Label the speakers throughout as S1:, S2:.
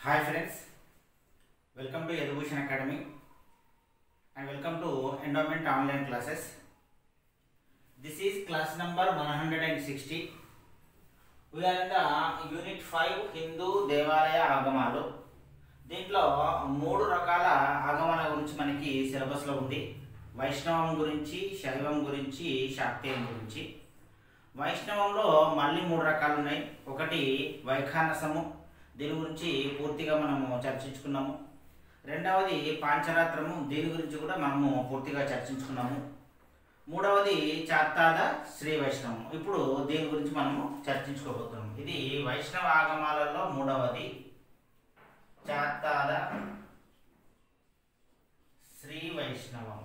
S1: hi friends welcome to education academy and welcome to endowment online classes this is class number one hundred and sixty we're in the unit five హిందూ దేవాలయ ఆగమాలు దీంట్లో మూడు రకాల ఆగమాల గురించి మనకి సిలబస్లో ఉంది వైష్ణవం గురించి శైవం గురించి శాక్తేయం గురించి వైష్ణవంలో మళ్ళీ మూడు రకాలు ఉన్నాయి ఒకటి వైఖానసము దీని గురించి పూర్తిగా మనము చర్చించుకున్నాము రెండవది పాంచరాత్రము దీని గురించి కూడా మనము పూర్తిగా చర్చించుకున్నాము మూడవది చాత్తాద శ్రీ వైష్ణవం ఇప్పుడు దీని గురించి మనము చర్చించుకోబోతున్నాం ఇది వైష్ణవ ఆగమాలలో మూడవది చాత్తాద శ్రీ వైష్ణవం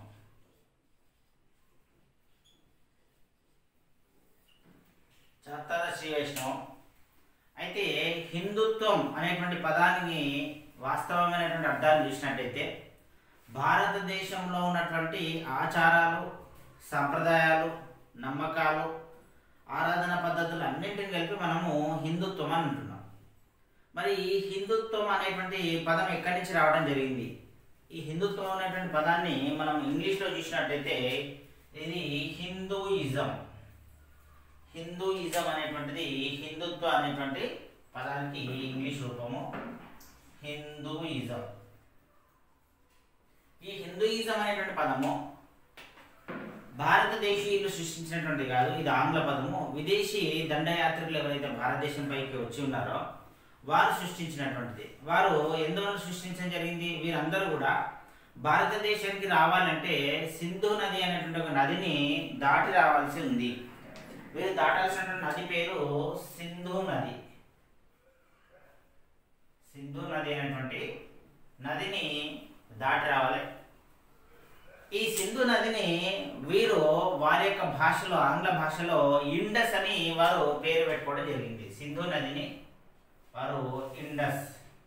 S1: చాత్తాద శ్రీ వైష్ణవం అయితే హిందుత్వం అనేటువంటి పదానికి వాస్తవమైనటువంటి అర్థాన్ని చూసినట్టయితే భారతదేశంలో ఉన్నటువంటి ఆచారాలు సంప్రదాయాలు నమ్మకాలు ఆరాధన పద్ధతులు అన్నింటిని కలిపి మనము హిందుత్వం అని అంటున్నాం మరి ఈ హిందుత్వం అనేటువంటి పదం ఎక్కడి నుంచి రావడం జరిగింది ఈ హిందుత్వం అనేటువంటి పదాన్ని మనం ఇంగ్లీష్లో చూసినట్టయితే ఇది హిందూయిజం హిందూయిజం అనేటువంటిది హిందుత్వ అనేటువంటి పదానికి ఇంగ్లీష్ రూపము హిందూయిజం ఈ హిందూయిజం అనేటువంటి పదము భారతదేశీయులు సృష్టించినటువంటి కాదు ఇది ఆంగ్ల పదము విదేశీ దండయాత్రికులు ఎవరైతే భారతదేశం పైకి వచ్చి ఉన్నారో వారు సృష్టించినటువంటిది వారు ఎందువల్ల సృష్టించడం జరిగింది వీరందరూ కూడా భారతదేశానికి రావాలంటే సింధు నది అనేటువంటి ఒక నదిని దాటి రావాల్సి ఉంది వీరు దాటాల్సినటువంటి నది పేరు సింధు నది సింధు నది అనేటువంటి నదిని దాటి రావాలి ఈ సింధు నదిని వీరు వారి యొక్క భాషలో ఆంగ్ల భాషలో ఇండస్ అని వారు పేరు పెట్టుకోవడం జరిగింది సింధు నదిని వారు ఇండస్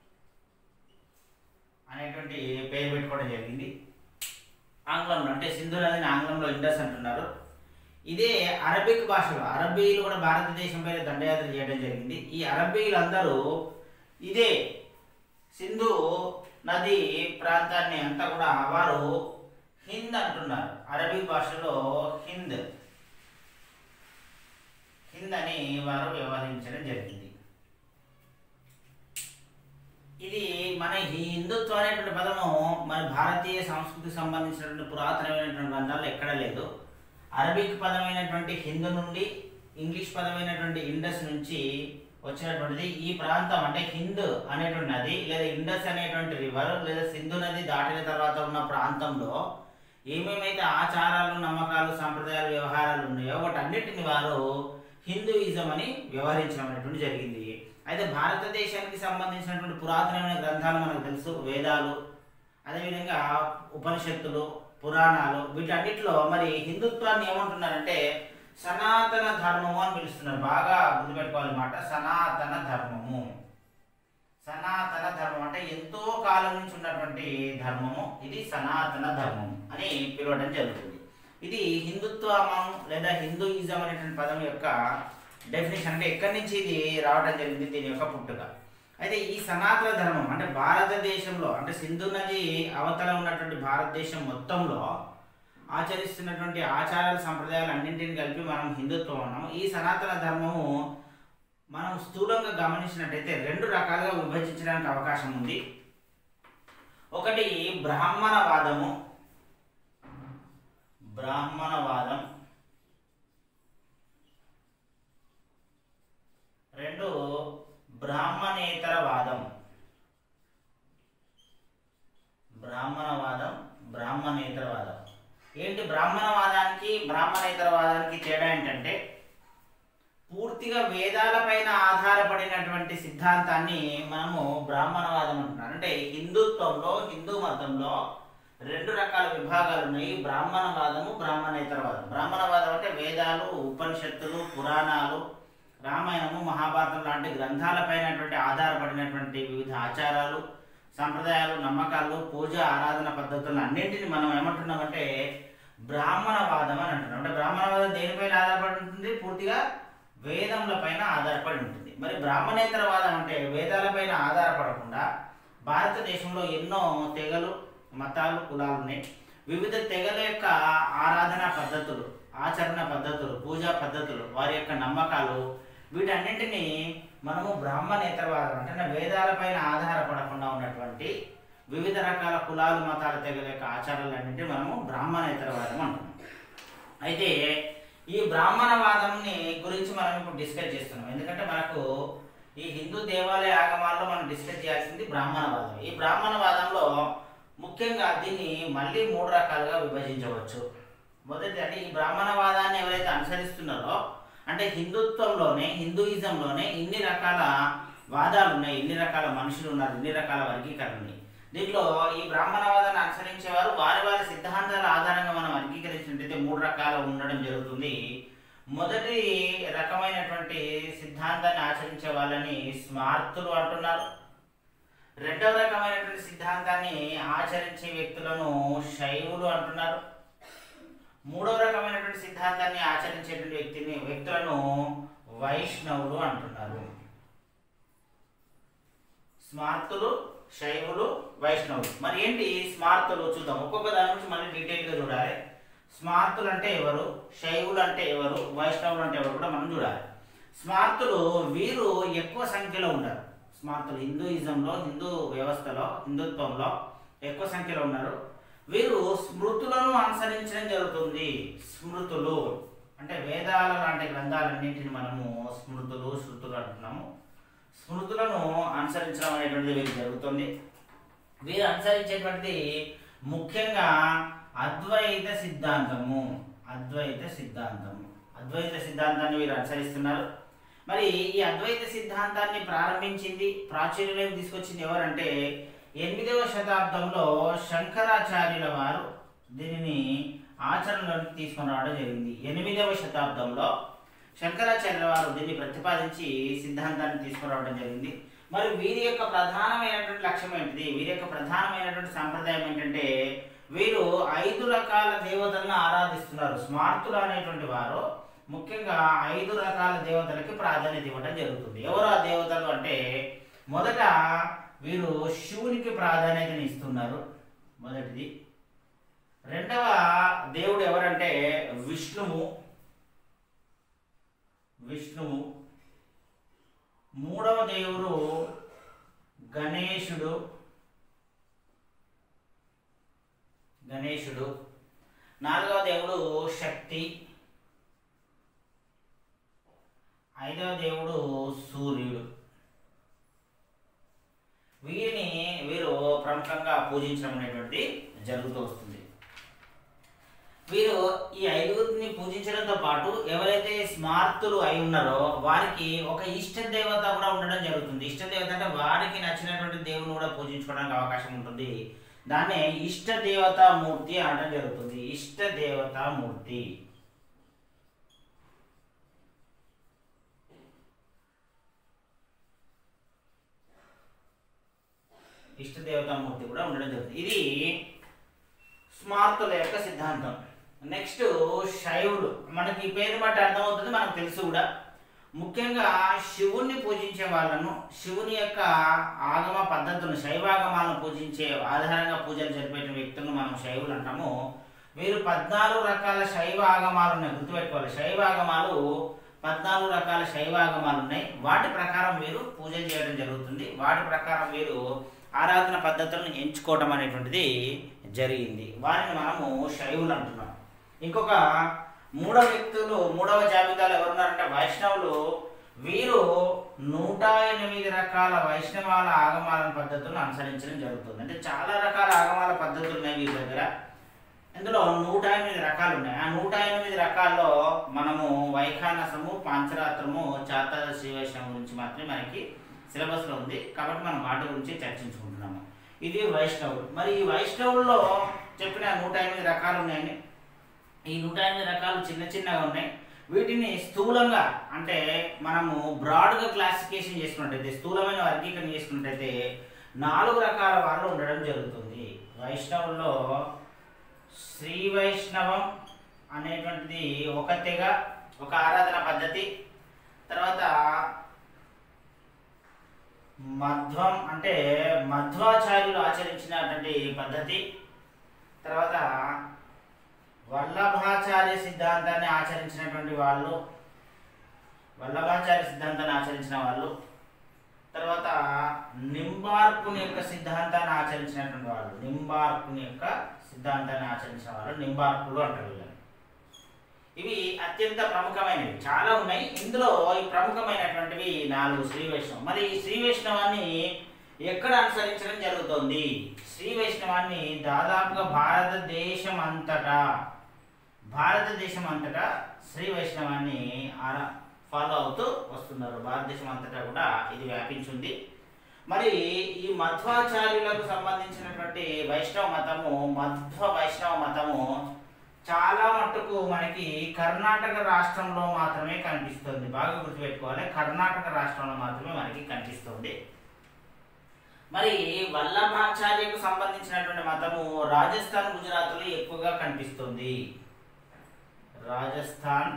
S1: అనేటువంటి పేరు పెట్టుకోవడం జరిగింది ఆంగ్లంలో అంటే సింధు నదిని ఆంగ్లంలో ఇండస్ అంటున్నారు ఇదే అరబిక్ భాషలో అరబీలు కూడా భారతదేశం పైన దండయాత్ర చేయడం జరిగింది ఈ అరబీలు అందరూ ఇదే సింధు నది ప్రాంతాన్ని అంతా కూడా వారు హింద్ అంటున్నారు అరబీ భాషలో హింద్ హింద్ అని వారు వ్యవహరించడం జరిగింది ఇది మన ఈ హిందుత్వం అనేటువంటి పదము మన భారతీయ సంస్కృతికి సంబంధించినటువంటి పురాతనమైనటువంటి గ్రంథాల్లో ఎక్కడ లేదు అరబిక్ పదమైనటువంటి హిందూ నుండి ఇంగ్లీష్ పదమైనటువంటి ఇండస్ నుంచి వచ్చినటువంటిది ఈ ప్రాంతం అంటే హింద్ అనేటువంటి నది లేదా ఇండస్ అనేటువంటి రివర్ లేదా సింధు నది దాటిన తర్వాత ఉన్న ప్రాంతంలో ఏమేమైతే ఆచారాలు నమ్మకాలు సంప్రదాయాలు వ్యవహారాలు ఉన్నాయో వాటన్నిటిని వారు హిందూయిజం అని వ్యవహరించడం అనేటువంటి జరిగింది అయితే భారతదేశానికి సంబంధించినటువంటి పురాతనమైన గ్రంథాలు మనకు తెలుసు వేదాలు అదేవిధంగా ఉపనిషత్తులు పురాణాలు వీటన్నిటిలో మరి హిందుత్వాన్ని ఏమంటున్నారంటే సనాతన ధర్మము అని పిలుస్తున్నారు బాగా గుర్తుపెట్టుకోవాలి మాట సనాతన ధర్మము సనాతన ధర్మం అంటే ఎంతో కాలం నుంచి ఉన్నటువంటి ధర్మము ఇది సనాతన ధర్మం అని పిలవడం జరుగుతుంది ఇది హిందుత్వమం లేదా హిందూయిజం అనేటువంటి పదం యొక్క డెఫినేషన్ అంటే ఎక్కడి నుంచి ఇది రావడం జరిగింది దీని యొక్క పుట్టుక అయితే ఈ సనాతన ధర్మం అంటే భారతదేశంలో అంటే సింధు నది అవతల ఉన్నటువంటి భారతదేశం మొత్తంలో ఆచరిస్తున్నటువంటి ఆచారాల సంప్రదాయాలు అన్నింటిని కలిపి మనం హిందుత్వం అన్నాము ఈ సనాతన ధర్మము మనం స్థూలంగా గమనించినట్టయితే రెండు రకాలుగా విభజించడానికి అవకాశం ఉంది ఒకటి బ్రాహ్మణవాదము బ్రాహ్మణవాదం రెండు బ్రాహ్మణేతర వాదం బ్రాహ్మణవాదం బ్రాహ్మణేతర వాదం ఏంటి బ్రాహ్మణవాదానికి బ్రాహ్మణేతర వాదానికి తేడా ఏంటంటే పూర్తిగా వేదాలపైన ఆధారపడినటువంటి సిద్ధాంతాన్ని మనము బ్రాహ్మణవాదం అంటున్నాం అంటే హిందుత్వంలో హిందూ మతంలో రెండు రకాల విభాగాలు ఉన్నాయి బ్రాహ్మణవాదము బ్రాహ్మణేతరవాదం బ్రాహ్మణవాదం అంటే వేదాలు ఉపనిషత్తులు పురాణాలు రామాయణము మహాభారతం లాంటి గ్రంథాలపైనటువంటి ఆధారపడినటువంటి వివిధ ఆచారాలు సంప్రదాయాలు నమ్మకాలు పూజ ఆరాధన పద్ధతులను అన్నింటిని మనం ఏమంటున్నామంటే బ్రాహ్మణవాదం అని అంటున్నాం అంటే బ్రాహ్మణవాదం దేనిపైన ఆధారపడి ఉంటుంది పూర్తిగా వేదముల పైన ఆధారపడి ఉంటుంది మరి బ్రాహ్మణేతరవాదం అంటే వేదాలపైన ఆధారపడకుండా భారతదేశంలో ఎన్నో తెగలు మతాలు కులాలు ఉన్నాయి వివిధ తెగల యొక్క ఆరాధన పద్ధతులు ఆచరణ పద్ధతులు పూజా పద్ధతులు వారి యొక్క నమ్మకాలు వీటన్నింటినీ మనము బ్రాహ్మణేతరవాదం అంటే వేదాలపైన ఆధారపడకుండా ఉన్నటువంటి వివిధ రకాల కులాలు మతాల తెగల యొక్క ఆచారాలన్నింటినీ మనము బ్రాహ్మణేతరవాదం అంటున్నాం అయితే ఈ బ్రాహ్మణవాదంని గురించి మనం ఇప్పుడు డిస్కస్ చేస్తున్నాం ఎందుకంటే మనకు ఈ హిందూ దేవాలయ ఆగమాల్లో మనం డిస్కస్ చేయాల్సింది బ్రాహ్మణవాదం ఈ బ్రాహ్మణవాదంలో ముఖ్యంగా దీన్ని మళ్ళీ మూడు రకాలుగా విభజించవచ్చు మొదటి అంటే ఈ బ్రాహ్మణవాదాన్ని ఎవరైతే అనుసరిస్తున్నారో అంటే హిందుత్వంలోనే హిందూయిజంలోనే ఇన్ని రకాల వాదాలు ఉన్నాయి ఇన్ని రకాల మనుషులు ఉన్నారు ఇన్ని రకాల వర్గీకరణ ఉన్నాయి దీంట్లో ఈ బ్రాహ్మణవాదాన్ని అనుసరించేవారు వారి వారి సిద్ధాంతాల ఆధారంగా మనం వర్గీకరించినట్టయితే మూడు రకాలు ఉండడం జరుగుతుంది మొదటి రకమైనటువంటి సిద్ధాంతాన్ని ఆచరించే వాళ్ళని స్మార్తులు అంటున్నారు రెండవ రకమైనటువంటి సిద్ధాంతాన్ని ఆచరించే వ్యక్తులను శైవులు అంటున్నారు మూడవ రకమైనటువంటి సిద్ధాంతాన్ని ఆచరించేటువంటి వ్యక్తిని వ్యక్తులను వైష్ణవులు అంటున్నారు స్మార్తులు శైవులు వైష్ణవులు మరి ఏంటి స్మార్తులు చూద్దాం ఒక్కొక్క దాని గురించి మళ్ళీ డీటెయిల్గా చూడాలి స్మార్తులు అంటే ఎవరు శైవులు అంటే ఎవరు వైష్ణవులు అంటే ఎవరు కూడా మనం చూడాలి స్మార్తులు వీరు ఎక్కువ సంఖ్యలో ఉన్నారు స్మార్తులు హిందూయిజంలో హిందూ వ్యవస్థలో హిందుత్వంలో ఎక్కువ సంఖ్యలో ఉన్నారు వీరు స్మృతులను అనుసరించడం జరుగుతుంది స్మృతులు అంటే వేదాల లాంటి గ్రంథాలన్నింటిని మనము స్మృతులు శృతులు అంటున్నాము స్మృతులను అనుసరించడం అనేటువంటిది వీరికి జరుగుతుంది వీరు అనుసరించేటువంటిది ముఖ్యంగా అద్వైత సిద్ధాంతము అద్వైత సిద్ధాంతము అద్వైత సిద్ధాంతాన్ని వీరు అనుసరిస్తున్నారు మరి ఈ అద్వైత సిద్ధాంతాన్ని ప్రారంభించింది ప్రాచుర్యంలోకి తీసుకొచ్చింది ఎవరంటే ఎనిమిదవ శతాబ్దంలో శంకరాచార్యుల వారు దీనిని ఆచరణలోకి తీసుకొని రావడం జరిగింది ఎనిమిదవ శతాబ్దంలో శంకరాచార్యుల వారు దీన్ని ప్రతిపాదించి సిద్ధాంతాన్ని తీసుకురావడం జరిగింది మరి వీరి యొక్క ప్రధానమైనటువంటి లక్ష్యం ఏంటిది వీరి యొక్క ప్రధానమైనటువంటి సాంప్రదాయం ఏంటంటే వీరు ఐదు రకాల దేవతలను ఆరాధిస్తున్నారు స్మార్తులు అనేటువంటి వారు ముఖ్యంగా ఐదు రకాల దేవతలకి ప్రాధాన్యత ఇవ్వడం జరుగుతుంది ఎవరు ఆ దేవతలు అంటే మొదట వీరు శివునికి ప్రాధాన్యతని ఇస్తున్నారు మొదటిది రెండవ దేవుడు ఎవరంటే విష్ణువు విష్ణువు మూడవ దేవుడు గణేశుడు గణేశుడు నాలుగవ దేవుడు శక్తి ఐదవ దేవుడు సూర్యుడు వీరిని వీరు ప్రముఖంగా పూజించడం అనేటువంటిది జరుగుతూ వస్తుంది వీరు ఈ ఐదుగురిని పూజించడంతో పాటు ఎవరైతే స్మార్తులు అయి ఉన్నారో వారికి ఒక ఇష్ట దేవత కూడా ఉండడం జరుగుతుంది ఇష్ట దేవత అంటే వారికి నచ్చినటువంటి దేవుని కూడా పూజించుకోవడానికి అవకాశం ఉంటుంది దాన్నే ఇష్ట దేవతా మూర్తి అనడం జరుగుతుంది ఇష్ట దేవతా మూర్తి ఇష్ట దేవతా మూర్తి కూడా ఉండడం జరుగుతుంది ఇది స్మార్తుల యొక్క సిద్ధాంతం నెక్స్ట్ శైవులు మనకి ఈ పేరు బట్టి అర్థమవుతుంది మనకు తెలుసు కూడా ముఖ్యంగా శివుణ్ణి పూజించే వాళ్ళను శివుని యొక్క ఆగమ పద్ధతులను శైవాగమాలను పూజించే ఆధారంగా పూజలు జరిపే వ్యక్తులను మనం శైవులు అంటాము వీరు పద్నాలుగు రకాల శైవ ఆగమాలు ఉన్నాయి గుర్తుపెట్టుకోవాలి శైవ ఆగమాలు పద్నాలుగు రకాల శైవ ఆగమాలు ఉన్నాయి వాటి ప్రకారం వీరు పూజలు చేయడం జరుగుతుంది వాటి ప్రకారం వీరు ఆరాధన పద్ధతులను ఎంచుకోవడం అనేటువంటిది జరిగింది వారిని మనము శైవులు అంటున్నాం ఇంకొక మూడవ వ్యక్తులు మూడవ జాబితాలో ఎవరున్నారంటే వైష్ణవులు వీరు నూట ఎనిమిది రకాల వైష్ణవాల ఆగమాల పద్ధతులను అనుసరించడం జరుగుతుంది అంటే చాలా రకాల ఆగమాల పద్ధతులు ఉన్నాయి వీరి దగ్గర ఇందులో నూట ఎనిమిది రకాలు ఉన్నాయి ఆ నూట ఎనిమిది రకాల్లో మనము వైఖానసము పాంచరాత్రము చాతాదశి వైష్ణవం గురించి మాత్రమే మనకి సిలబస్లో ఉంది కాబట్టి మనం వాటి గురించి చర్చించుకుంటున్నాము ఇది వైష్ణవుడు మరి ఈ వైష్ణవుల్లో చెప్పిన నూట ఎనిమిది రకాలు ఉన్నాయండి ఈ నూట ఎనిమిది రకాలు చిన్న చిన్నగా ఉన్నాయి వీటిని స్థూలంగా అంటే మనము బ్రాడ్గా క్లాసిఫికేషన్ చేసుకున్నట్టయితే స్థూలమైన వర్గీకరణ చేసుకున్నట్టయితే నాలుగు రకాల వాళ్ళు ఉండడం జరుగుతుంది వైష్ణవుల్లో శ్రీ వైష్ణవం అనేటువంటిది ఒక తెగ ఒక ఆరాధన పద్ధతి తర్వాత మధ్వం అంటే మధ్వాచార్యులు ఆచరించినటువంటి పద్ధతి తర్వాత వల్లభాచార్య సిద్ధాంతాన్ని ఆచరించినటువంటి వాళ్ళు వల్లభాచార్య సిద్ధాంతాన్ని ఆచరించిన వాళ్ళు తర్వాత నింబార్కుని యొక్క సిద్ధాంతాన్ని ఆచరించినటువంటి వాళ్ళు నింబార్కుని యొక్క సిద్ధాంతాన్ని ఆచరించిన వాళ్ళు నింబార్కులు అంటారు వీళ్ళని ఇవి అత్యంత ప్రముఖమైనవి చాలా ఉన్నాయి ఇందులో ఈ ప్రముఖమైనటువంటివి నాలుగు శ్రీ వైష్ణవం మరి ఈ శ్రీ వైష్ణవాన్ని ఎక్కడ అనుసరించడం జరుగుతోంది శ్రీ వైష్ణవాన్ని దాదాపుగా భారతదేశం అంతటా భారతదేశం అంతటా శ్రీ వైష్ణవాన్ని ఆరా ఫాలో అవుతూ వస్తున్నారు భారతదేశం అంతటా కూడా ఇది వ్యాపించింది మరి ఈ మధ్వాచార్యులకు సంబంధించినటువంటి వైష్ణవ మతము మధ్వ వైష్ణవ మతము చాలా మట్టుకు మనకి కర్ణాటక రాష్ట్రంలో మాత్రమే కనిపిస్తుంది బాగా గుర్తుపెట్టుకోవాలి కర్ణాటక రాష్ట్రంలో మాత్రమే మనకి కనిపిస్తుంది మరి వల్లభాచార్యకు సంబంధించినటువంటి మతము రాజస్థాన్ గుజరాత్లో ఎక్కువగా కనిపిస్తుంది రాజస్థాన్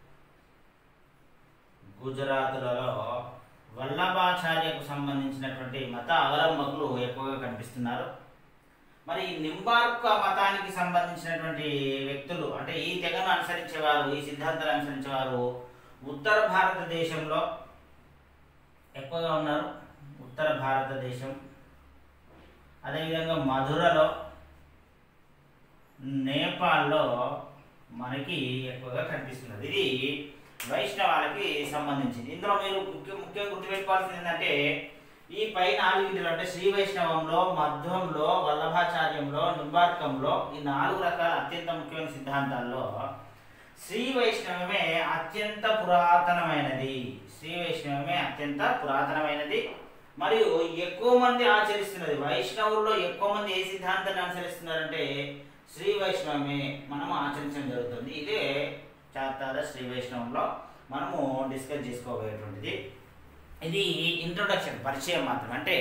S1: గుజరాత్లలో వల్లభాచార్యకు సంబంధించినటువంటి మత అవలంబకులు ఎక్కువగా కనిపిస్తున్నారు మరి నింబార్క్ మతానికి సంబంధించినటువంటి వ్యక్తులు అంటే ఈ తెగను అనుసరించేవారు ఈ సిద్ధాంతాలు అనుసరించేవారు ఉత్తర భారతదేశంలో ఎక్కువగా ఉన్నారు ఉత్తర భారతదేశం అదేవిధంగా మధురలో నేపాల్లో మనకి ఎక్కువగా కనిపిస్తున్నది ఇది వైష్ణవాలకి సంబంధించింది ఇందులో మీరు ముఖ్య ముఖ్యంగా గుర్తుపెట్టుకోవాల్సింది ఏంటంటే ఈ పై నాలుగింటిలో అంటే శ్రీ వైష్ణవంలో మధ్వంలో వల్లభాచార్యంలో నింబార్కంలో ఈ నాలుగు రకాల అత్యంత ముఖ్యమైన సిద్ధాంతాల్లో శ్రీ వైష్ణవమే అత్యంత పురాతనమైనది శ్రీ వైష్ణవమే అత్యంత పురాతనమైనది మరియు ఎక్కువ మంది ఆచరిస్తున్నది వైష్ణవుల్లో ఎక్కువ మంది ఏ సిద్ధాంతాన్ని అనుసరిస్తున్నారంటే శ్రీ వైష్ణవమే మనం ఆచరించడం జరుగుతుంది ఇదే చాతార శ్రీ వైష్ణవంలో మనము డిస్కస్ చేసుకోబోయేటువంటిది ఇది ఇంట్రొడక్షన్ పరిచయం మాత్రం అంటే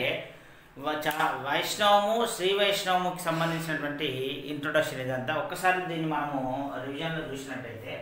S1: వ- చా- వైష్ణవము శ్రీ వైష్ణవముకి సంబంధించినటువంటి ఇంట్రొడక్షన్ ఇదంతా ఒక్కసారి దీన్ని మనము రివిజన్లో చూసినట్టయితే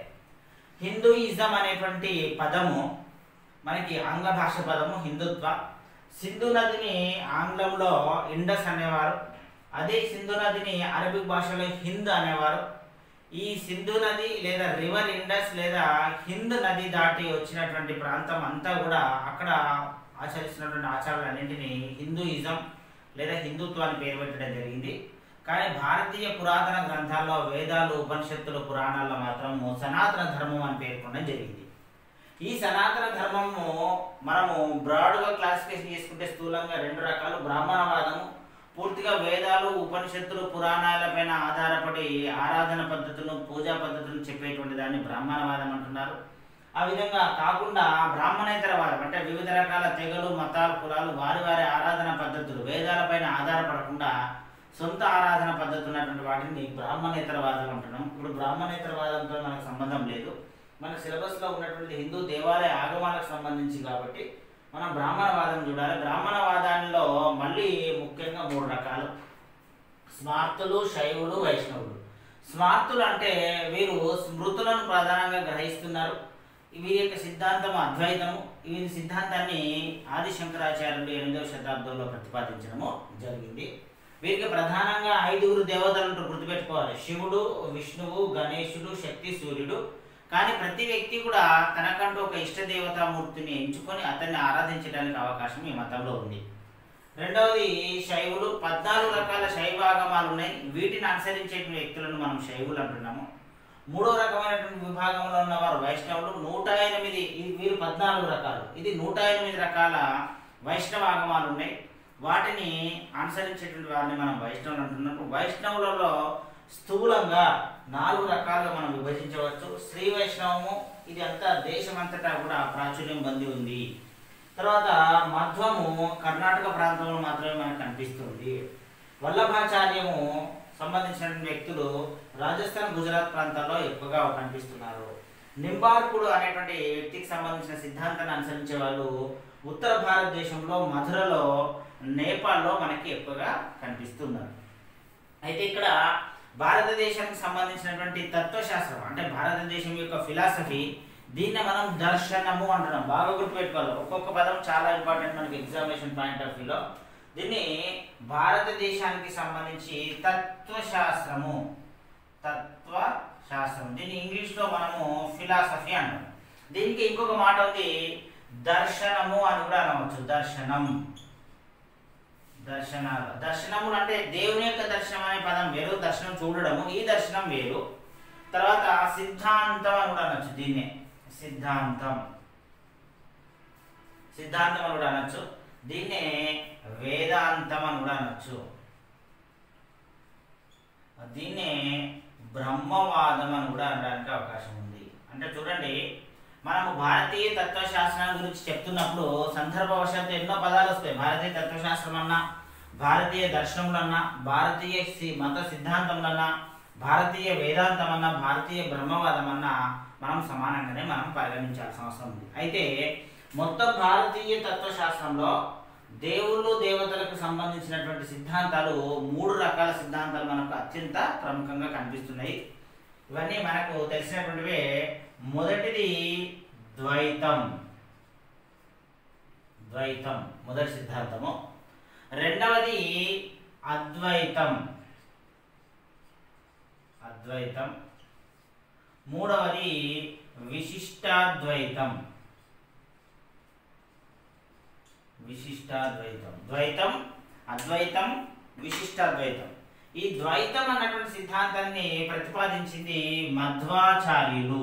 S1: హిందూయిజం అనేటువంటి పదము మనకి ఆంగ్ల భాష పదము హిందుత్వ సింధు నదిని ఆంగ్లంలో ఇండస్ అనేవారు అదే సింధు నదిని అరబిక్ భాషలో హింద్ అనేవారు ఈ సింధు నది లేదా రివర్ ఇండస్ లేదా హింద్ నది దాటి వచ్చినటువంటి ప్రాంతం అంతా కూడా అక్కడ ఆచరిస్తున్నటువంటి ఆచారాలన్నింటినీ హిందూయిజం లేదా హిందుత్వం అని పేరు పెట్టడం జరిగింది కానీ భారతీయ పురాతన గ్రంథాల్లో వేదాలు ఉపనిషత్తులు పురాణాల్లో మాత్రం సనాతన ధర్మం అని పేర్కొనడం జరిగింది ఈ సనాతన ధర్మము మనము బ్రాడ్గా క్లాసిఫికేషన్ చేసుకుంటే స్థూలంగా రెండు రకాలు బ్రాహ్మణవాదము పూర్తిగా వేదాలు ఉపనిషత్తులు పురాణాలపైన ఆధారపడి ఆరాధన పద్ధతులను పూజా పద్ధతులను చెప్పేటువంటి దాన్ని బ్రాహ్మణవాదం అంటున్నారు ఆ విధంగా కాకుండా బ్రాహ్మణేతర వాదం అంటే వివిధ రకాల తెగలు మతాలు కులాలు వారి వారి ఆరాధన పద్ధతులు వేదాలపైన ఆధారపడకుండా సొంత ఆరాధన పద్ధతి ఉన్నటువంటి వాటిని బ్రాహ్మణేతర వాదం అంటున్నాం ఇప్పుడు బ్రాహ్మణేతర వాదంతో మనకు సంబంధం లేదు మన సిలబస్లో ఉన్నటువంటి హిందూ దేవాలయ ఆగమాలకు సంబంధించి కాబట్టి మనం బ్రాహ్మణవాదం చూడాలి బ్రాహ్మణవాదాల్లో మళ్ళీ ముఖ్యంగా మూడు రకాలు స్మార్తులు శైవులు వైష్ణవులు స్మార్తులు అంటే వీరు స్మృతులను ప్రధానంగా గ్రహిస్తున్నారు వీరి యొక్క సిద్ధాంతం అద్వైతము వీరి సిద్ధాంతాన్ని ఆది శంకరాచార్యులు ఎనిమిదవ శతాబ్దంలో ప్రతిపాదించడము జరిగింది వీరికి ప్రధానంగా ఐదుగురు దేవతలను గుర్తుపెట్టుకోవాలి శివుడు విష్ణువు గణేశుడు శక్తి సూర్యుడు కానీ ప్రతి వ్యక్తి కూడా తనకంటూ ఒక ఇష్ట దేవతామూర్తిని ఎంచుకొని అతన్ని ఆరాధించడానికి అవకాశం ఈ మతంలో ఉంది రెండవది శైవులు పద్నాలుగు రకాల శైవాగమాలు ఉన్నాయి వీటిని అనుసరించే వ్యక్తులను మనం శైవులు అంటున్నాము మూడో రకమైనటువంటి విభాగంలో ఉన్నవారు వైష్ణవులు నూట ఎనిమిది ఇది వీరు పద్నాలుగు రకాలు ఇది నూట ఎనిమిది రకాల వైష్ణవ ఆగమాలు ఉన్నాయి వాటిని అనుసరించేటువంటి వారిని మనం వైష్ణవులు అంటున్నాము వైష్ణవులలో స్థూలంగా నాలుగు రకాలుగా మనం విభజించవచ్చు శ్రీ వైష్ణవము ఇది అంతా దేశమంతటా కూడా ప్రాచుర్యం పొంది ఉంది తర్వాత మధ్వము కర్ణాటక ప్రాంతంలో మాత్రమే మనకు కనిపిస్తుంది వల్లభాచార్యము సంబంధించిన వ్యక్తులు రాజస్థాన్ గుజరాత్ ప్రాంతాల్లో ఎక్కువగా కనిపిస్తున్నారు నింబార్కుడు అనేటువంటి వ్యక్తికి సంబంధించిన సిద్ధాంతాన్ని అనుసరించే వాళ్ళు ఉత్తర భారతదేశంలో మధురలో నేపాల్లో మనకి ఎక్కువగా కనిపిస్తున్నారు అయితే ఇక్కడ భారతదేశానికి సంబంధించినటువంటి తత్వశాస్త్రం అంటే భారతదేశం యొక్క ఫిలాసఫీ దీన్ని మనం దర్శనము అంటున్నాం బాగా గుర్తుపెట్టుకోవాలి ఒక్కొక్క పదం చాలా ఇంపార్టెంట్ మనకి ఎగ్జామినేషన్ పాయింట్ ఆఫ్ వ్యూలో దీన్ని భారతదేశానికి సంబంధించి తత్వశాస్త్రము తత్వ శాస్త్రం దీన్ని ఇంగ్లీష్లో మనము ఫిలాసఫీ అంటాం దీనికి ఇంకొక మాట ఉంది దర్శనము అని కూడా అనవచ్చు దర్శనం దర్శనాలు దర్శనములు అంటే దేవుని యొక్క దర్శనం అనే పదం వేరు దర్శనం చూడడము ఈ దర్శనం వేరు తర్వాత సిద్ధాంతం అని కూడా అనొచ్చు దీన్నే సిద్ధాంతం సిద్ధాంతం అని కూడా అనొచ్చు దీన్నే వేదాంతం అని కూడా అనొచ్చు దీన్నే బ్రహ్మవాదం అని కూడా అనడానికి అవకాశం ఉంది అంటే చూడండి మనము భారతీయ తత్వశాస్త్రం గురించి చెప్తున్నప్పుడు సందర్భవశాత్తు ఎన్నో పదాలు వస్తాయి భారతీయ తత్వశాస్త్రం అన్నా భారతీయ దర్శనములన్నా భారతీయ సి- మత సిద్ధాంతములన్నా భారతీయ వేదాంతం అన్నా భారతీయ బ్రహ్మవాదం అన్నా మనం సమానంగానే మనం పరిగణించాల్సిన అవసరం ఉంది అయితే మొత్తం భారతీయ తత్వశాస్త్రంలో దేవుళ్ళు దేవతలకు సంబంధించినటువంటి సిద్ధాంతాలు మూడు రకాల సిద్ధాంతాలు మనకు అత్యంత ప్రముఖంగా కనిపిస్తున్నాయి ఇవన్నీ మనకు తెలిసినటువంటివే మొదటిది ద్వైతం ద్వైతం మొదటి సిద్ధాంతము రెండవది అద్వైతం అద్వైతం మూడవది విశిష్టాద్వైతం విశిష్టాద్వైతం ద్వైతం అద్వైతం విశిష్టాద్వైతం ఈ ద్వైతం అన్నటువంటి సిద్ధాంతాన్ని ప్రతిపాదించింది మధ్వాచార్యులు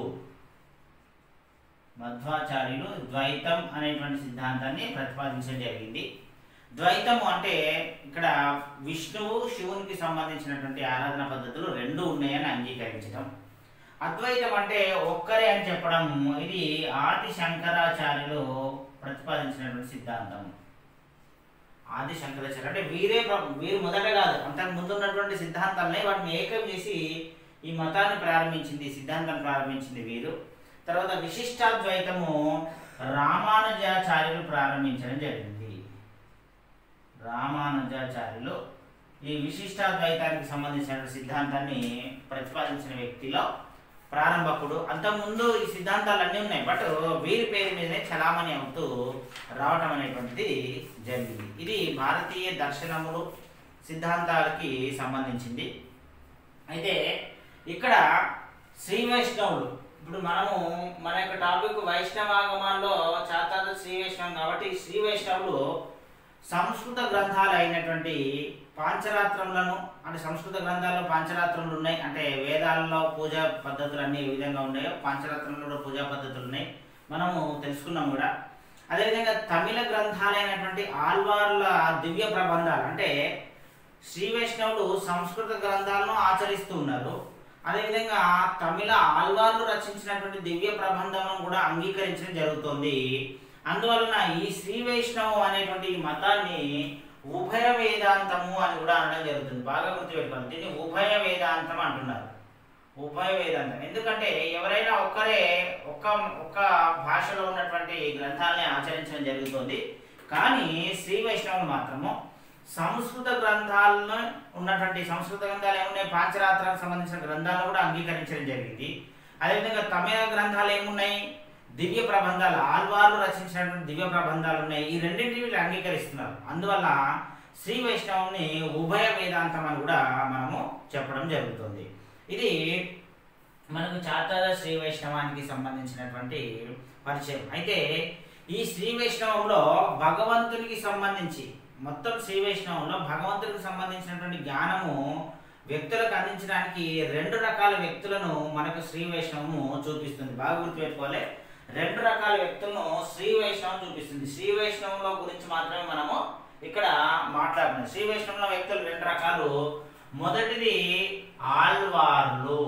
S1: మధ్వాచార్యులు ద్వైతం అనేటువంటి సిద్ధాంతాన్ని ప్రతిపాదించడం జరిగింది ద్వైతము అంటే ఇక్కడ విష్ణువు శివునికి సంబంధించినటువంటి ఆరాధన పద్ధతులు రెండు ఉన్నాయని అంగీకరించడం అద్వైతం అంటే ఒక్కరే అని చెప్పడం ఇది ఆది శంకరాచార్యులు ప్రతిపాదించినటువంటి సిద్ధాంతం ఆది శంకరాచార్య అంటే వీరే ప్ర- వీరు మొదట కాదు అంతకు ముందు ఉన్నటువంటి సిద్ధాంతాలనే వాటిని ఏకం చేసి ఈ మతాన్ని ప్రారంభించింది ఈ సిద్ధాంతాన్ని ప్రారంభించింది వీరు తర్వాత విశిష్టాద్వైతము రామానుజాచార్యులు ప్రారంభించడం జరిగింది రామానుజాచార్యులు ఈ విశిష్టాద్వైతానికి సంబంధించిన సిద్ధాంతాన్ని ప్రతిపాదించిన వ్యక్తిలో ప్రారంభకుడు అంతకుముందు ఈ సిద్ధాంతాలు అన్నీ ఉన్నాయి బట్ వీరి పేరు మీదనే చలామణి అవుతూ రావటం అనేటువంటిది జరిగింది ఇది భారతీయ దర్శనములు సిద్ధాంతాలకి సంబంధించింది అయితే ఇక్కడ శ్రీ వైష్ణవులు ఇప్పుడు మనము మన యొక్క టాపిక్ వైష్ణవాగమాల్లో చాతాద శ్రీ వైష్ణవం కాబట్టి శ్రీ వైష్ణవులు సంస్కృత గ్రంథాలు అయినటువంటి పాంచరాత్రములను అంటే సంస్కృత గ్రంథాల్లో పాంచరాత్రములు ఉన్నాయి అంటే వేదాలలో పూజా పద్ధతులు అన్ని ఏ విధంగా ఉన్నాయో పాంచరాత్రంలో కూడా పూజా పద్ధతులు ఉన్నాయి మనము తెలుసుకున్నాం కూడా అదేవిధంగా తమిళ గ్రంథాలైనటువంటి ఆల్వార్ల దివ్య ప్రబంధాలు అంటే శ్రీ వైష్ణవులు సంస్కృత గ్రంథాలను ఆచరిస్తూ ఉన్నారు అదేవిధంగా తమిళ ఆల్వార్లు రచించినటువంటి దివ్య ప్రబంధములను కూడా అంగీకరించడం జరుగుతుంది అందువలన ఈ శ్రీ వైష్ణవం అనేటువంటి ఈ మతాన్ని ఉభయ వేదాంతము అని కూడా అనడం జరుగుతుంది బాగా గుర్తుపెట్టుకోండి దీన్ని ఉభయ వేదాంతం అంటున్నారు ఉభయ వేదాంతం ఎందుకంటే ఎవరైనా ఒక్కరే ఒక్క ఒక్క భాషలో ఉన్నటువంటి గ్రంథాలని ఆచరించడం జరుగుతుంది కానీ శ్రీ వైష్ణవులు మాత్రము సంస్కృత గ్రంథాలను ఉన్నటువంటి సంస్కృత గ్రంథాలు ఏమున్నాయి పాంచరాత్రానికి సంబంధించిన గ్రంథాలను కూడా అంగీకరించడం జరిగింది అదేవిధంగా తమిళ గ్రంథాలు ఏమున్నాయి దివ్య ప్రబంధాలు ఆల్వార్లు రచించినటువంటి దివ్య ప్రబంధాలు ఉన్నాయి ఈ రెండింటిని వీళ్ళు అంగీకరిస్తున్నారు అందువల్ల శ్రీ వైష్ణవుని ఉభయ వేదాంతం అని కూడా మనము చెప్పడం జరుగుతుంది ఇది మనకు చాతార శ్రీ వైష్ణవానికి సంబంధించినటువంటి పరిచయం అయితే ఈ శ్రీ వైష్ణవంలో భగవంతునికి సంబంధించి మొత్తం శ్రీ వైష్ణవంలో భగవంతునికి సంబంధించినటువంటి జ్ఞానము వ్యక్తులకు అందించడానికి రెండు రకాల వ్యక్తులను మనకు శ్రీ వైష్ణవము చూపిస్తుంది బాగా గుర్తుపెట్టుకోవాలి రెండు రకాల వ్యక్తులను శ్రీ వైష్ణవం చూపిస్తుంది శ్రీ వైష్ణవంలో గురించి మాత్రమే మనము ఇక్కడ మాట్లాడుతున్నాం శ్రీ వైష్ణవంలో వ్యక్తులు రెండు రకాలు మొదటిది ఆల్వార్లు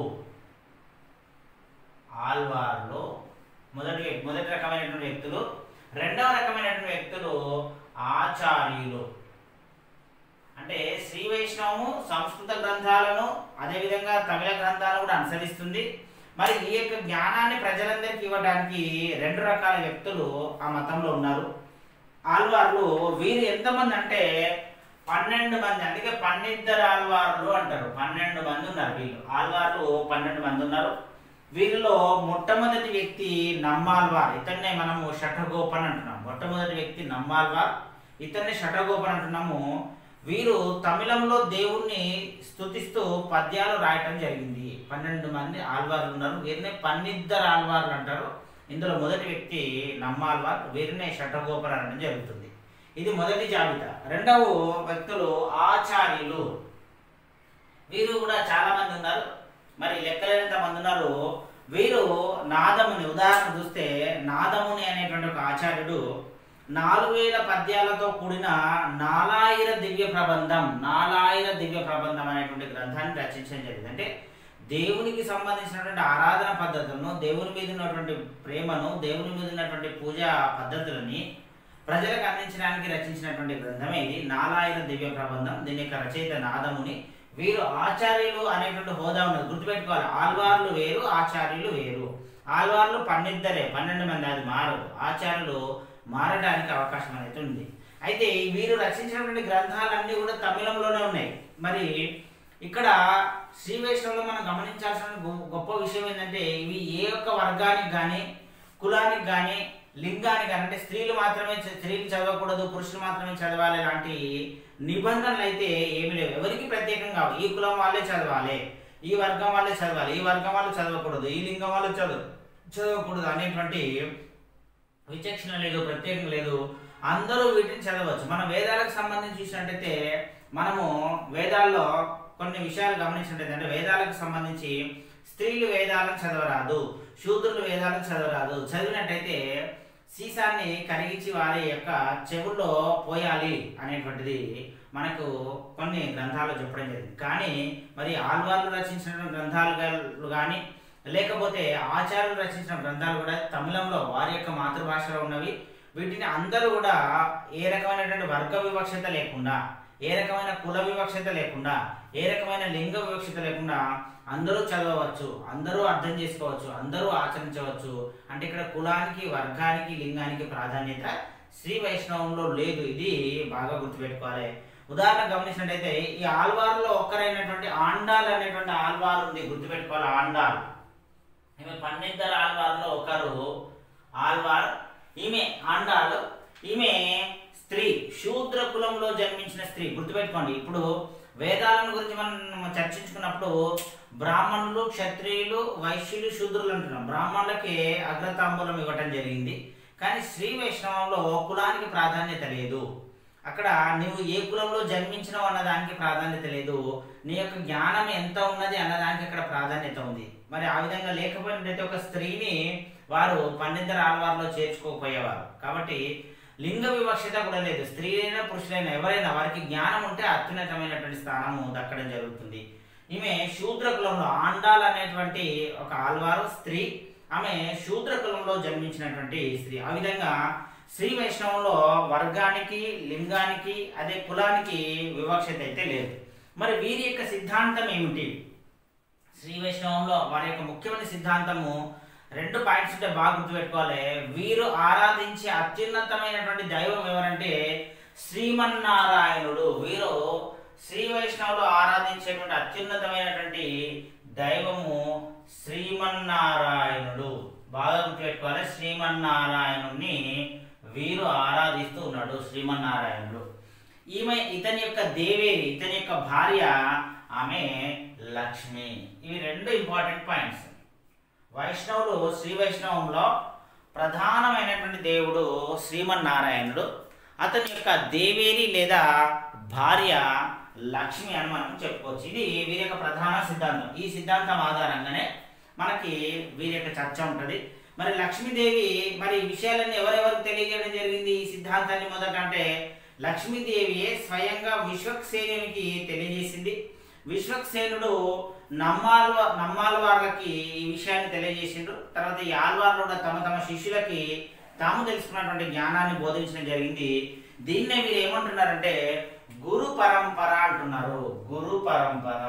S1: ఆల్వార్లు మొదటి వ్యక్తి- మొదటి రకమైనటువంటి వ్యక్తులు రెండవ రకమైనటువంటి వ్యక్తులు ఆచార్యులు అంటే శ్రీ వైష్ణవము సంస్కృత గ్రంథాలను అదేవిధంగా తమిళ గ్రంథాలను కూడా అనుసరిస్తుంది మరి ఈ యొక్క జ్ఞానాన్ని ప్రజలందరికీ ఇవ్వడానికి రెండు రకాల వ్యక్తులు ఆ మతంలో ఉన్నారు ఆల్వార్లు వీరు ఎంతమంది అంటే పన్నెండు మంది అందుకే పన్నిద్దరు ఆల్వార్లు అంటారు పన్నెండు మంది ఉన్నారు వీళ్ళు ఆల్వార్లు పన్నెండు మంది ఉన్నారు వీరిలో మొట్టమొదటి వ్యక్తి నమ్మాల్వార్ ఇతన్నే మనము షఠగోపన్ అంటున్నాం మొట్టమొదటి వ్యక్తి నమ్మాల్వార్ ఇతన్ని షఠగోపన్ అంటున్నాము వీరు తమిళంలో దేవుణ్ణి స్తుతిస్తూ పద్యాలు రాయటం జరిగింది పన్నెండు మంది ఆల్వార్లు ఉన్నారు వీరినే పన్నిద్దరు ఆల్వార్లు అంటారు ఇందులో మొదటి వ్యక్తి నమ్మాల్వార్ వీరినే షఠగోపన్ అనడం జరుగుతుంది ఇది మొదటి జాబితా రెండవ వ్యక్తులు ఆచార్యులు వీరు కూడా చాలా మంది ఉన్నారు మరి లెక్కలేనంత మంది ఉన్నారు వీరు నాదముని ఉదాహరణ చూస్తే నాదముని అనేటువంటి ఒక ఆచార్యుడు నాలుగు వేల పద్యాలతో కూడిన నాలాయిర దివ్య ప్రబంధం నాలాయిర దివ్య ప్రబంధం అనేటువంటి గ్రంథాన్ని రచించడం జరిగింది అంటే దేవునికి సంబంధించినటువంటి ఆరాధన పద్ధతులను దేవుని మీద ఉన్నటువంటి ప్రేమను దేవుని మీద ఉన్నటువంటి పూజా పద్ధతులని ప్రజలకు అందించడానికి రచించినటువంటి గ్రంథమే ఇది నాలాయిర దివ్య ప్రబంధం దీని యొక్క రచయిత నాదముని వీరు ఆచార్యులు అనేటువంటి హోదా ఉన్నది గుర్తుపెట్టుకోవాలి ఆల్వార్లు వేరు ఆచార్యులు వేరు ఆల్వార్లు పన్నెద్దరే పన్నెండు మంది అది మారు ఆచార్యులు మారడానికి అవకాశం అనేది ఉంది అయితే వీరు రచించినటువంటి గ్రంథాలన్నీ కూడా తమిళంలోనే ఉన్నాయి మరి ఇక్కడ శ్రీ వైష్ణవులో మనం గమనించాల్సిన గొ- గొప్ప విషయం ఏంటంటే ఇవి ఏ ఒక్క వర్గానికి కానీ కులానికి కానీ లింగానికి కానీ అంటే స్త్రీలు మాత్రమే చ- స్త్రీలు చదవకూడదు పురుషులు మాత్రమే చదవాలి లాంటి నిబంధనలు అయితే ఏమి లేవు ఎవరికి ప్రత్యేకంగా కావు ఈ కులం వాళ్ళే చదవాలి ఈ వర్గం వాళ్ళే చదవాలి ఈ వర్గం వాళ్ళు చదవకూడదు ఈ లింగం వాళ్ళు చదువు చదవకూడదు అనేటువంటి విచక్షణ లేదు ప్రత్యేకం లేదు అందరూ వీటిని చదవచ్చు మన వేదాలకు సంబంధించి చూసినట్టయితే మనము వేదాల్లో కొన్ని విషయాలు గమనించినట్టయితే అంటే వేదాలకు సంబంధించి స్త్రీలు వేదాలను చదవరాదు శూద్రులు వేదాలను చదవరాదు చదివినట్టయితే సీసాన్ని కరిగించి వారి యొక్క చెవుల్లో పోయాలి అనేటువంటిది మనకు కొన్ని గ్రంథాలు చెప్పడం జరిగింది కానీ మరి ఆల్వార్లు రచించిన గ్రంథాలు కానీ లేకపోతే ఆచార్యులు రచించిన గ్రంథాలు కూడా తమిళంలో వారి యొక్క మాతృభాషలో ఉన్నవి వీటిని అందరూ కూడా ఏ రకమైనటువంటి వర్గ వివక్షత లేకుండా ఏ రకమైన కుల వివక్షత లేకుండా ఏ రకమైన లింగ వివక్షత లేకుండా అందరూ చదవవచ్చు అందరూ అర్థం చేసుకోవచ్చు అందరూ ఆచరించవచ్చు అంటే ఇక్కడ కులానికి వర్గానికి లింగానికి ప్రాధాన్యత శ్రీ వైష్ణవంలో లేదు ఇది బాగా గుర్తుపెట్టుకోవాలి ఉదాహరణ గమనించినట్టయితే ఈ ఆల్వార్లో ఒక్కరైనటువంటి ఆండాల్ అనేటువంటి ఆల్వార్ ఉంది గుర్తుపెట్టుకోవాలి ఆండాల్ ఈమె పన్నెద్దరు ఆల్వార్లో ఒకరు ఆల్వార్ ఈమె ఆండాల్ ఈమె స్త్రీ శూద్ర కులంలో జన్మించిన స్త్రీ గుర్తుపెట్టుకోండి ఇప్పుడు వేదాలను గురించి మనం చర్చించుకున్నప్పుడు బ్రాహ్మణులు క్షత్రియులు వైశ్యులు శూద్రులు అంటున్నాం బ్రాహ్మణులకి అగ్రతాంబూలం ఇవ్వటం జరిగింది కానీ శ్రీ వైష్ణవంలో కులానికి ప్రాధాన్యత లేదు అక్కడ నువ్వు ఏ కులంలో జన్మించినావు అన్నదానికి ప్రాధాన్యత లేదు నీ యొక్క జ్ఞానం ఎంత ఉన్నది అన్నదానికి అక్కడ ప్రాధాన్యత ఉంది మరి ఆ విధంగా లేకపోయినట్టయితే ఒక స్త్రీని వారు పన్నెందర ఆల్వార్లో చేర్చుకోకపోయేవారు కాబట్టి లింగ వివక్షత కూడా లేదు స్త్రీ అయినా పురుషులైనా ఎవరైనా వారికి జ్ఞానం ఉంటే అత్యున్నతమైనటువంటి స్థానము దక్కడం జరుగుతుంది ఈమె శూద్ర కులంలో ఆండాల్ అనేటువంటి ఒక ఆల్వారు స్త్రీ ఆమె శూద్ర కులంలో జన్మించినటువంటి స్త్రీ ఆ విధంగా శ్రీ వైష్ణవంలో వర్గానికి లింగానికి అదే కులానికి వివక్షత అయితే లేదు మరి వీరి యొక్క సిద్ధాంతం ఏమిటి శ్రీ వైష్ణవంలో వారి యొక్క ముఖ్యమైన సిద్ధాంతము రెండు పాయింట్స్ ఉంటే బాగా గుర్తుపెట్టుకోవాలి వీరు ఆరాధించే అత్యున్నతమైనటువంటి దైవం ఎవరంటే శ్రీమన్నారాయణుడు వీరు శ్రీ వైష్ణవులు ఆరాధించేటువంటి అత్యున్నతమైనటువంటి దైవము శ్రీమన్నారాయణుడు బాగా గుర్తుపెట్టుకోవాలి శ్రీమన్నారాయణుని వీరు ఆరాధిస్తూ ఉన్నాడు శ్రీమన్నారాయణుడు ఈమె ఇతని యొక్క దేవేరి ఇతని యొక్క భార్య ఆమె లక్ష్మి ఇవి రెండు ఇంపార్టెంట్ పాయింట్స్ వైష్ణవులు శ్రీ వైష్ణవంలో ప్రధానమైనటువంటి దేవుడు శ్రీమన్నారాయణుడు అతని యొక్క దేవేరి లేదా భార్య లక్ష్మి అని మనం చెప్పుకోవచ్చు ఇది వీరి యొక్క ప్రధాన సిద్ధాంతం ఈ సిద్ధాంతం ఆధారంగానే మనకి వీరి యొక్క చర్చ ఉంటుంది మరి లక్ష్మీదేవి మరి ఈ విషయాలన్నీ ఎవరెవరికి తెలియజేయడం జరిగింది ఈ సిద్ధాంతాన్ని మొదట అంటే లక్ష్మీదేవియే స్వయంగా విశ్వక్సేనునికి తెలియజేసింది విశ్వక్సేనుడు నమ్మాల్వ నమ్మాల్వార్లకి ఈ విషయాన్ని తెలియజేసిండు తర్వాత ఈ ఆల్వార్లు కూడా తమ తమ శిష్యులకి తాము తెలుసుకున్నటువంటి జ్ఞానాన్ని బోధించడం జరిగింది దీన్నే మీరు ఏమంటున్నారంటే గురు పరంపర అంటున్నారు గురు పరంపర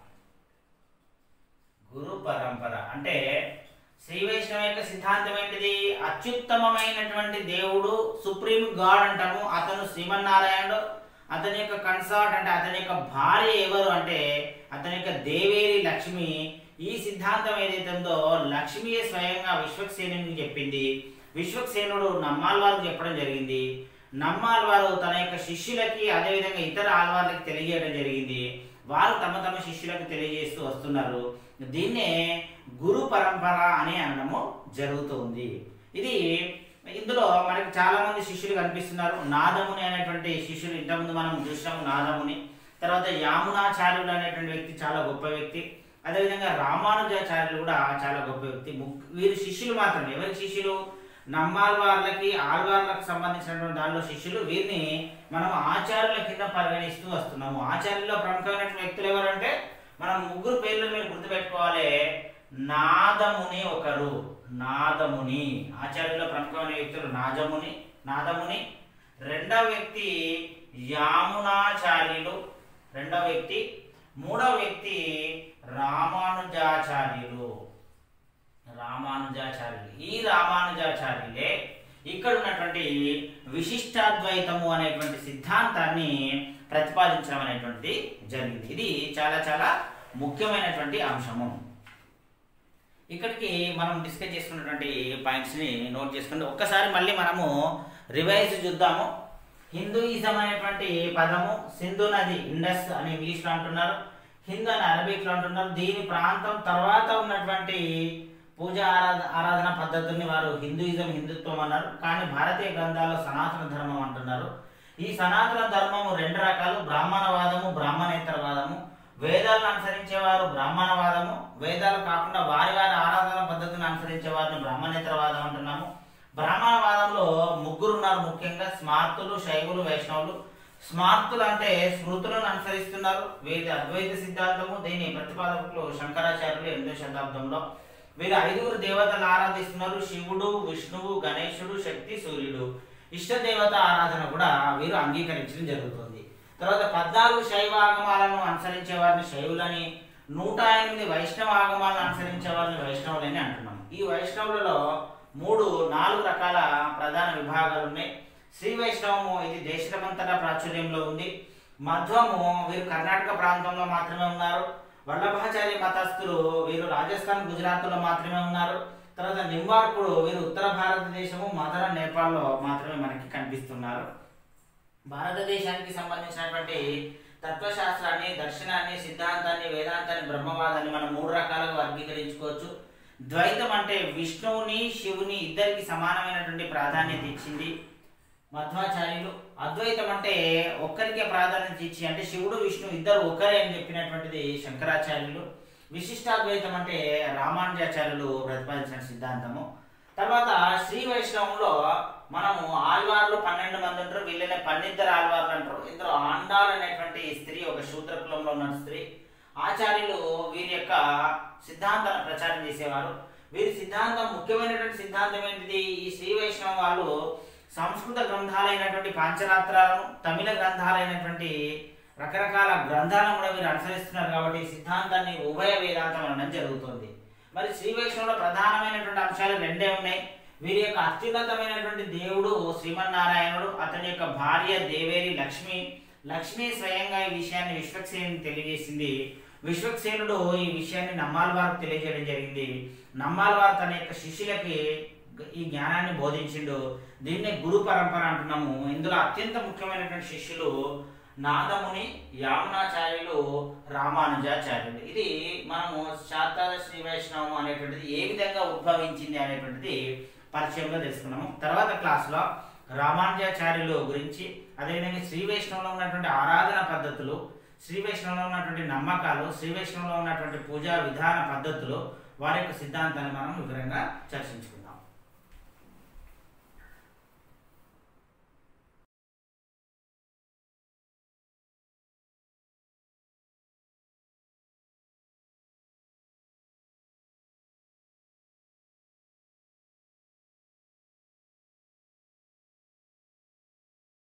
S1: గురు పరంపర అంటే శ్రీ వైష్ణవ యొక్క సిద్ధాంతం ఏంటిది అత్యుత్తమమైనటువంటి దేవుడు సుప్రీం గాడ్ అంటాము అతను శ్రీమన్నారాయణుడు అతని యొక్క కన్సార్ట్ అంటే అతని యొక్క భార్య ఎవరు అంటే అతని యొక్క దేవేరి లక్ష్మి ఈ సిద్ధాంతం ఏదైతే ఉందో లక్ష్మీయే స్వయంగా విశ్వక్సేనునికి చెప్పింది విశ్వక్సేనుడు నమ్మాల్వారికి చెప్పడం జరిగింది నమ్మాల్వారు తన యొక్క శిష్యులకి అదేవిధంగా ఇతర ఆల్వార్లకి తెలియజేయడం జరిగింది వారు తమ తమ శిష్యులకు తెలియజేస్తూ వస్తున్నారు దీన్నే గురు పరంపర అని అనడము జరుగుతుంది ఇది ఇందులో మనకి చాలా మంది శిష్యులు కనిపిస్తున్నారు నాదముని అనేటువంటి శిష్యులు ఇంతకుముందు మనం చూసాము నాదముని తర్వాత యామునాచార్యుడు అనేటువంటి వ్యక్తి చాలా గొప్ప వ్యక్తి అదేవిధంగా రామానుజాచార్యులు కూడా చాలా గొప్ప వ్యక్తి ముగ్గు- వీరు శిష్యులు మాత్రమే ఎవరి శిష్యులు నమ్మాల్వార్లకి ఆల్వార్లకు సంబంధించినటువంటి దానిలో శిష్యులు వీరిని మనం ఆచార్యుల కింద పరిగణిస్తూ వస్తున్నాము ఆచార్యుల్లో ప్రముఖమైన వ్యక్తులు ఎవరంటే మనం ముగ్గురు పేర్లు మీరు గుర్తుపెట్టుకోవాలి నాదముని ఒకరు నాదముని ఆచార్యుల ప్రముఖమైన వ్యక్తులు నాదముని నాదముని రెండవ వ్యక్తి యామునాచార్యులు రెండవ వ్యక్తి మూడవ వ్యక్తి రామానుజాచార్యులు రామానుజాచార్యులు ఈ రామానుజాచార్యులే ఇక్కడ ఉన్నటువంటి విశిష్టాద్వైతము అనేటువంటి సిద్ధాంతాన్ని ప్రతిపాదించడం అనేటువంటిది జరిగింది ఇది చాలా చాలా ముఖ్యమైనటువంటి అంశము ఇక్కడికి మనం డిస్కస్ చేసుకున్నటువంటి పాయింట్స్ని నోట్ చేసుకుంటే ఒక్కసారి మళ్ళీ మనము రివైజ్ చూద్దాము హిందూయిజం అనేటువంటి పదము సింధు నది ఇండస్ అని ఇంగ్లీష్లో అంటున్నారు హిందూ అని అరబిక్లో అంటున్నారు దీని ప్రాంతం తర్వాత ఉన్నటువంటి పూజ ఆరాధ ఆరాధన పద్ధతుల్ని వారు హిందూయిజం హిందుత్వం అన్నారు కానీ భారతీయ గ్రంథాల్లో సనాతన ధర్మం అంటున్నారు ఈ సనాతన ధర్మము రెండు రకాలు బ్రాహ్మణవాదము బ్రాహ్మణేతరవాదము వేదాలను అనుసరించేవారు బ్రాహ్మణవాదము వేదాలు కాకుండా వారి వారి ఆరాధన పద్ధతిని అనుసరించే వారిని బ్రాహ్మణేతరవాదం అంటున్నాము బ్రాహ్మణవాదంలో ముగ్గురు ఉన్నారు ముఖ్యంగా స్మార్తులు శైవులు వైష్ణవులు స్మార్తులు అంటే స్మృతులను అనుసరిస్తున్నారు వేద అద్వైత సిద్ధాంతము దీని ప్రతిపాదకులు శంకరాచార్యులు ఎనిమిదో శతాబ్దంలో వీరు ఐదుగురు దేవతలు ఆరాధిస్తున్నారు శివుడు విష్ణువు గణేశుడు శక్తి సూర్యుడు ఇష్ట దేవత ఆరాధన కూడా వీరు అంగీకరించడం జరుగుతుంది తర్వాత పద్నాలుగు శైవ ఆగమాలను అనుసరించే వారిని శైవులని నూట ఎనిమిది వైష్ణవ ఆగమాలను అనుసరించే వారిని వైష్ణవులని అంటున్నాం ఈ వైష్ణవులలో మూడు నాలుగు రకాల ప్రధాన విభాగాలు ఉన్నాయి శ్రీ వైష్ణవము ఇది దేశమంతటా ప్రాచుర్యంలో ఉంది మధ్వము వీరు కర్ణాటక ప్రాంతంలో మాత్రమే ఉన్నారు వల్లభాచార్య మతస్థులు వీరు రాజస్థాన్ గుజరాత్లో మాత్రమే ఉన్నారు తర్వాత నింబార్కుడు వీరు ఉత్తర భారతదేశము మధుర నేపాల్లో మాత్రమే మనకి కనిపిస్తున్నారు భారతదేశానికి సంబంధించినటువంటి తత్వశాస్త్రాన్ని దర్శనాన్ని సిద్ధాంతాన్ని వేదాంతాన్ని బ్రహ్మవాదాన్ని మనం మూడు రకాలుగా వర్గీకరించుకోవచ్చు ద్వైతం అంటే విష్ణువుని శివుని ఇద్దరికి సమానమైనటువంటి ప్రాధాన్యత ఇచ్చింది మధ్వాచార్యులు అద్వైతం అంటే ఒక్కరికే ప్రాధాన్యత ఇచ్చి అంటే శివుడు విష్ణు ఇద్దరు ఒకరే అని చెప్పినటువంటిది శంకరాచార్యులు విశిష్టాద్వైతం అంటే రామానుజాచార్యులు ప్రతిపాదించిన సిద్ధాంతము తర్వాత శ్రీ వైష్ణవంలో మనము ఆల్వార్లు పన్నెండు మంది ఉంటారు వీళ్ళనే పన్నిద్దరు ఆల్వార్లు అంటారు ఇందులో ఆండాల్ అనేటువంటి స్త్రీ ఒక శూద్ర కులంలో ఉన్న స్త్రీ ఆచార్యులు వీరి యొక్క సిద్ధాంతాలను ప్రచారం చేసేవారు వీరి సిద్ధాంతం ముఖ్యమైనటువంటి సిద్ధాంతం ఏంటిది ఈ శ్రీ వైష్ణవం వాళ్ళు సంస్కృత గ్రంథాలైనటువంటి పాంచరాత్రాలను తమిళ గ్రంథాలైనటువంటి రకరకాల గ్రంథాలను కూడా వీరు అనుసరిస్తున్నారు కాబట్టి ఈ సిద్ధాంతాన్ని ఉభయ వేదాంతం అనడం జరుగుతుంది మరి శ్రీ వైష్ణవులో ప్రధానమైనటువంటి అంశాలు రెండే ఉన్నాయి వీరి యొక్క అత్యున్నతమైనటువంటి దేవుడు శ్రీమన్నారాయణుడు అతని యొక్క భార్య దేవేరి లక్ష్మి లక్ష్మి స్వయంగా ఈ విషయాన్ని విశ్వక్సేనునికి తెలియజేసింది విశ్వక్సేనుడు ఈ విషయాన్ని నమ్మాల్వారికి తెలియజేయడం జరిగింది నమ్మాల్వారు తన యొక్క శిష్యులకి ఈ జ్ఞానాన్ని బోధించిండు దీన్నే గురు పరంపర అంటున్నాము ఇందులో అత్యంత ముఖ్యమైనటువంటి శిష్యులు నాదముని యామునాచార్యులు రామానుజాచార్యులు ఇది మనము శారదాద శ్రీ వైష్ణవం అనేటువంటిది ఏ విధంగా ఉద్భవించింది అనేటువంటిది పరిచయంలో తెలుసుకున్నాము తర్వాత క్లాస్లో రామానుజాచార్యులు గురించి అదేవిధంగా శ్రీ వైష్ణవంలో ఉన్నటువంటి ఆరాధన పద్ధతులు శ్రీ వైష్ణవంలో ఉన్నటువంటి నమ్మకాలు శ్రీ వైష్ణవంలో ఉన్నటువంటి పూజా విధాన పద్ధతులు వారి యొక్క సిద్ధాంతాన్ని మనం వివరంగా చర్చించుకుందాం